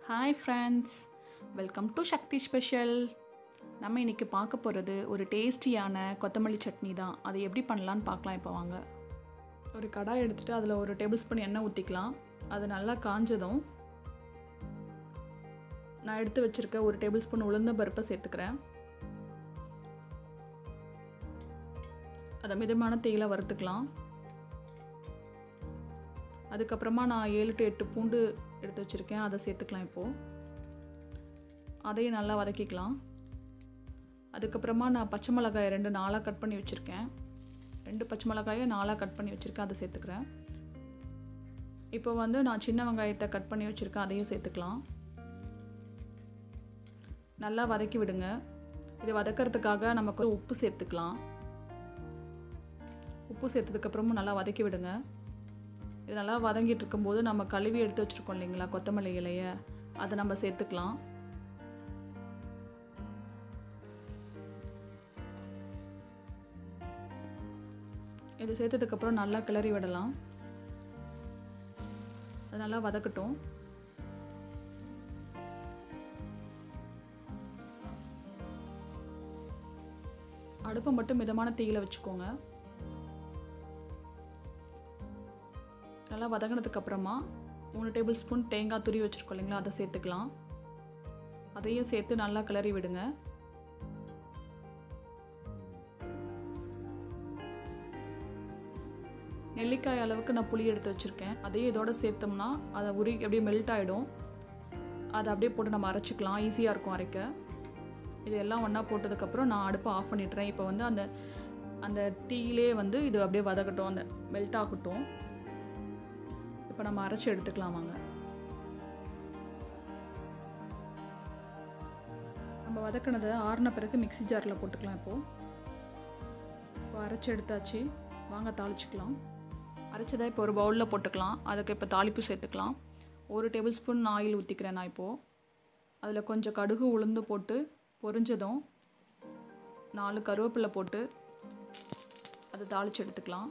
hi friends welcome to Sakthi special நம்ம இன்றைக்கி பார்க்க போகிறது ஒரு டேஸ்டியான கொத்தமல்லி சட்னி தான் அதை எப்படி பண்ணலான்னு பார்க்கலாம் இப்போ வாங்க ஒரு கடாய் எடுத்துகிட்டு அதில் ஒரு டேபிள் ஸ்பூன் எண்ணெய் ஊற்றிக்கலாம் அது நல்லா காஞ்சதும் நான் எடுத்து வச்சுருக்க ஒரு டேபிள் ஸ்பூன் உளுந்த பருப்பை சேர்த்துக்கிறேன் அதை மிதமான தேயில வறுத்துக்கலாம் அதுக்கப்புறமா நான் ஏழு டு எட்டு பூண்டு எடுத்து வச்சுருக்கேன் அதை சேர்த்துக்கலாம் இப்போது அதையும் நல்லா வதக்கிக்கலாம் அதுக்கப்புறமா நான் பச்சை மிளகாய் ரெண்டு நாளாக கட் பண்ணி வச்சுருக்கேன் ரெண்டு பச்சை மிளகாயை நாளாக கட் பண்ணி வச்சுருக்கேன் அதை சேர்த்துக்கிறேன் இப்போ வந்து நான் சின்ன வெங்காயத்தை கட் பண்ணி வச்சுருக்கேன் அதையும் சேர்த்துக்கலாம் நல்லா வதக்கி விடுங்க இது வதக்கிறதுக்காக நமக்கு உப்பு சேர்த்துக்கலாம் உப்பு சேர்த்ததுக்கப்புறமும் நல்லா வதக்கி விடுங்க இது நல்லா வதங்கிட்டு இருக்கும்போது நம்ம கழுவி எடுத்து வச்சுருக்கோம் இல்லைங்களா கொத்தமல்லி இலையை அதை நம்ம சேர்த்துக்கலாம் இது சேர்த்ததுக்கப்புறம் நல்லா கிளறி விடலாம் அது நல்லா வதக்கட்டும் அடுப்பை மட்டும் மிதமான தீயில வச்சுக்கோங்க நல்லா வதங்கினதுக்கு அப்புறமா மூணு டேபிள் ஸ்பூன் தேங்காய் துரி வச்சுருக்கோம் இல்லைங்களா அதை சேர்த்துக்கலாம் அதையும் சேர்த்து நல்லா கிளறி விடுங்க நெல்லிக்காய் அளவுக்கு நான் புளி எடுத்து வச்சுருக்கேன் அதையும் இதோட சேர்த்தோம்னா அதை உரி அப்படியே மெல்ட் ஆகிடும் அதை அப்படியே போட்டு நம்ம அரைச்சிக்கலாம் ஈஸியாக இருக்கும் அரைக்க இது எல்லாம் ஒன்றா போட்டதுக்கப்புறம் நான் அடுப்பை ஆஃப் பண்ணிடுறேன் இப்போ வந்து அந்த அந்த டீயிலே வந்து இது அப்படியே வதக்கட்டும் அந்த மெல்ட் ஆகட்டும் இப்போ நம்ம அரைச்சி எடுத்துக்கலாம் வாங்க நம்ம வதக்கினதை ஆறின பிறகு மிக்ஸி ஜாரில் போட்டுக்கலாம் இப்போது இப்போ அரைச்சி எடுத்தாச்சு வாங்க தாளிச்சிக்கலாம் அரைச்சதை இப்போ ஒரு பவுலில் போட்டுக்கலாம் அதுக்கு இப்போ தாளிப்பு சேர்த்துக்கலாம் ஒரு டேபிள் ஸ்பூன் ஆயில் ஊற்றிக்கிறேன் நான் இப்போது அதில் கொஞ்சம் கடுகு உளுந்து போட்டு பொரிஞ்சதும் நாலு கருவேப்பிலை போட்டு அதை தாளித்து எடுத்துக்கலாம்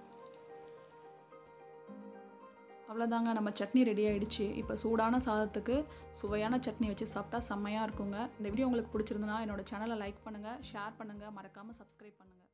அவ்வளோதாங்க நம்ம சட்னி ரெடி ஆகிடுச்சு இப்போ சூடான சாதத்துக்கு சுவையான சட்னி வச்சு சாப்பிட்டா செம்மையாக இருக்குங்க இந்த வீடியோ உங்களுக்கு பிடிச்சிருந்துன்னா என்னோடய சேனலை லைக் பண்ணுங்கள் ஷேர் பண்ணுங்கள் மறக்காமல் சப்ஸ்கிரைப் பண்ணுங்கள்